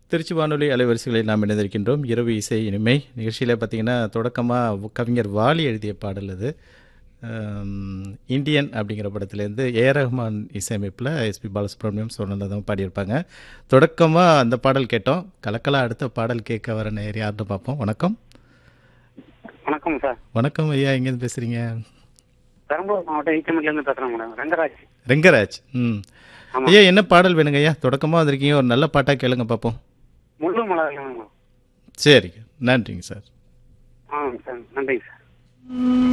திருச்சி வானொலி அலைவரிசைகளில் நாம் இணைந்திருக்கின்றோம் இரவு இசை இனிமை நிகழ்ச்சியில் பார்த்தீங்கன்னா தொடக்கமாக கவிஞர் வாலி எழுதிய பாடல் அது ஆம், இந்தியன் அப்படிங்கிற படத்துலேருந்து ஏ ரஹ்மான் இசையமைப்பில் எஸ்பி பாலசுப்ரமணியம் சொன்னதான் பாடியிருப்பாங்க தொடக்கமாக அந்த பாடல் கேட்டோம் கலக்கலா அடுத்த பாடல் கேட்க வர நேர் யார்னு பார்ப்போம் வணக்கம் வணக்கம் சார் வணக்கம் ஐயா எங்கேருந்து பேசுகிறீங்க பெரம்பலூர் மாவட்டம் ஈச்சமட்டிலேருந்து பேசுகிறேன் மேடம் ரங்கராஜ் ரெங்கராஜ் ம் ஆமா. ஐயா என்ன பாடல் வேணுங்க ஐயா தொடக்கமாக வந்திருக்கீங்க ஒரு நல்ல பாட்டாக கேளுங்க பார்ப்போம் முள்ளு மலர் வேணும் சரிங்க நன்றிங்க சார் ஆ சார் நன்றிங்க சார்